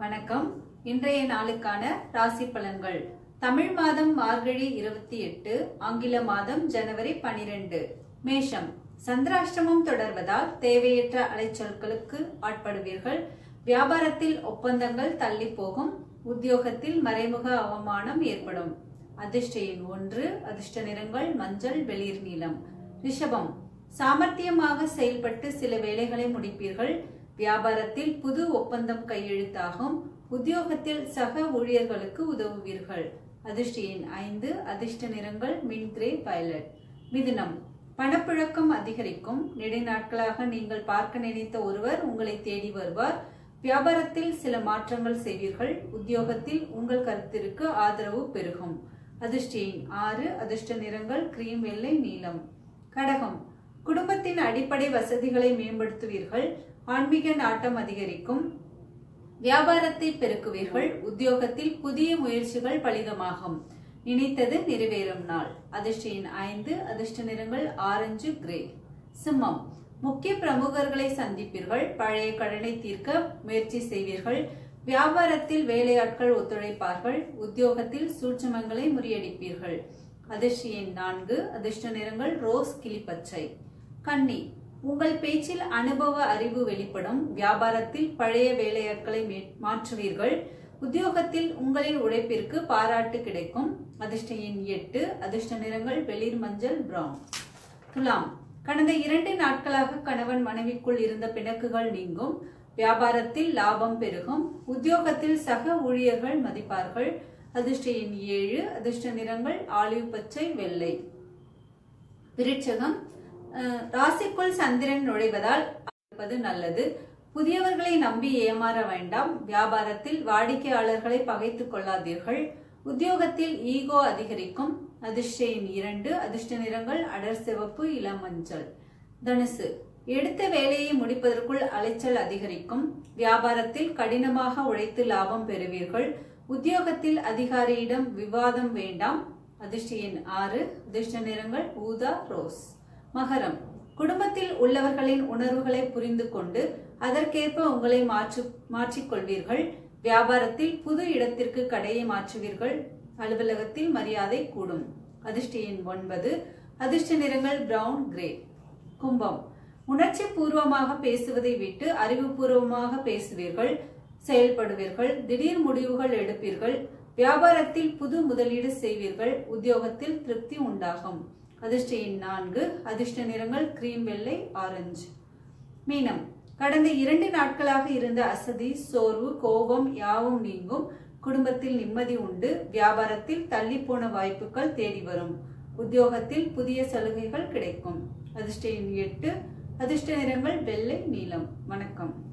வணக்கம் இன்றைய நாளுக்கான ராசி பலன்கள் தமிழ் மாதம் மார்கழி இருபத்தி எட்டு ஆங்கில மாதம் ஜனவரி பனிரெண்டு மேஷம் சந்திராஷ்டமம் தொடர்வதால் தேவையற்ற அலைச்சொற்களுக்கு ஆட்படுவீர்கள் வியாபாரத்தில் ஒப்பந்தங்கள் தள்ளி போகும் உத்தியோகத்தில் மறைமுக அவமானம் ஏற்படும் அதிர்ஷ்ட எண் ஒன்று அதிர்ஷ்ட நிறங்கள் மஞ்சள் வெளிர் நீலம் ரிஷபம் சாமர்த்தியமாக செயல்பட்டு சில வேலைகளை முடிப்பீர்கள் வியாபாரத்தில் புது ஒப்பந்தம் கையெழுத்தாகும் உத்தியோகத்தில் சக ஊழியர்களுக்கு உதவுவீர்கள் அதிர்ஷ்ட எண் ஐந்து அதிர்ஷ்ட நிறங்கள் மின் கிரே வயலட் மிதுனம் பணப்புழக்கம் அதிகரிக்கும் நெடுநாட்களாக நீங்கள் பார்க்க நினைத்த ஒருவர் உங்களை தேடி வருவார் வியாபாரத்தில் சில மாற்றங்கள் செய்வீர்கள் உத்தியோகத்தில் உங்கள் கருத்திற்கு ஆதரவு பெருகும் அதிர்ஷ்ட எண் ஆறு அதிர்ஷ்ட நிறங்கள் கிரீம் வெள்ளை நீலம் கடகம் குடும்பத்தின் அடிப்படை வசதிகளை மேம்படுத்துவீர்கள் ஆன்மீக நாட்டம் அதிகரிக்கும் வியாபாரத்தை பெருக்குவீர்கள் உத்தியோகத்தில் புதிய முயற்சிகள் பலிதமாகும் நினைத்தது நிறைவேறும் நாள் அதிர்ஷ்ட எண் ஐந்து அதிர்ஷ்ட நிறங்கள் ஆரஞ்சு கிரே சிம்மம் முக்கிய பிரமுகர்களை சந்திப்பீர்கள் பழைய கடனை தீர்க்க முயற்சி செய்வீர்கள் வியாபாரத்தில் வேலையாட்கள் ஒத்துழைப்பார்கள் உத்தியோகத்தில் சூட்சமங்களை முறியடிப்பீர்கள் அதிர்ஷ்ட எண் நான்கு அதிர்ஷ்ட நிறங்கள் ரோஸ் கிளிப்பச்சை கன்னி உங்கள் பேச்சில் அனுபவ அறிவு வெளிப்படும் வியாபாரத்தில் பழைய வேலையாட்களை மே- மாற்றுவீர்கள் உத்தியோகத்தில் உங்களின் உழைப்பிற்கு பாராட்டு கிடைக்கும் அதிர்ஷ்ட எண் எட்டு அதிர்ஷ்ட நிறங்கள் வெளிர் மஞ்சள் பிரவுன் துலாம் கடந்த இரண்டு நாட்களாக கணவன் மனைவிக்குள் இருந்த பிணக்குகள் நீங்கும் வியாபாரத்தில் லாபம் பெருகும் உத்தியோகத்தில் சக ஊழியர்கள் மதிப்பார்கள் அதிர்ஷ்ட எண் ஏழு அதிர்ஷ்ட நிறங்கள் ஆலிவ் பச்சை வெள்ளை விருட்சகம் அஹ், ராசிக்குள் சந்திரன் நுழைவதால் இருப்பது நல்லது புதியவர்களை நம்பி ஏமாற வேண்டாம் வியாபாரத்தில் வாடிக்கையாளர்களை பகைத்துக் கொள்ளாதீர்கள் உத்தியோகத்தில் ஈகோ அதிகரிக்கும் அதிர்ஷ்ட எண் இரண்டு அதிர்ஷ்ட நிறங்கள் அடர் சிவப்பு இளம் மஞ்சள் தனுசு எடுத்த வேலையை முடிப்பதற்குள் அலைச்சல் அதிகரிக்கும் வியாபாரத்தில் கடினமாக உழைத்து லாபம் பெறுவீர்கள் உத்தியோகத்தில் அதிகாரியிடம் விவாதம் வேண்டாம் அதிர்ஷ்ட எண் ஆறு அதிர்ஷ்ட நிறங்கள் ஊதா ரோஸ் மகரம் குடும்பத்தில் உள்ளவர்களின் உணர்வுகளை புரிந்து கொண்டு அதற்கேற்ப உங்களை மாற்று மாற்றிக்கொள்வீர்கள் வியாபாரத்தில் புது இடத்திற்கு கடையை மாற்றுவீர்கள் அலுவலகத்தில் மரியாதை கூடும் அதிர்ஷ்ட எண் ஒன்பது அதிர்ஷ்ட நிறங்கள் பிரவுன் கிரே கும்பம் உணர்ச்சி பூர்வமாக பேசுவதை விட்டு அறிவுபூர்வமாக பேசுவீர்கள் செயல்படுவீர்கள் திடீர் முடிவுகள் எடுப்பீர்கள் வியாபாரத்தில் புது முதலீடு செய்வீர்கள் உத்தியோகத்தில் திருப்தி உண்டாகும் அதிர்ஷ்ட எண் நான்கு அதிர்ஷ்ட நிறங்கள் கிரீம் வெள்ளை ஆரஞ்சு மீனம் கடந்த இரண்டு நாட்களாக இருந்த அசதி சோர்வு கோபம் யாவும் நீங்கும் குடும்பத்தில் நிம்மதி உண்டு வியாபாரத்தில் தள்ளி போன வாய்ப்புகள் தேடி வரும் உத்தியோகத்தில் புதிய சலுகைகள் கிடைக்கும் அதிர்ஷ்ட எண் எட்டு அதிர்ஷ்ட நிறங்கள் வெள்ளை நீலம் வணக்கம்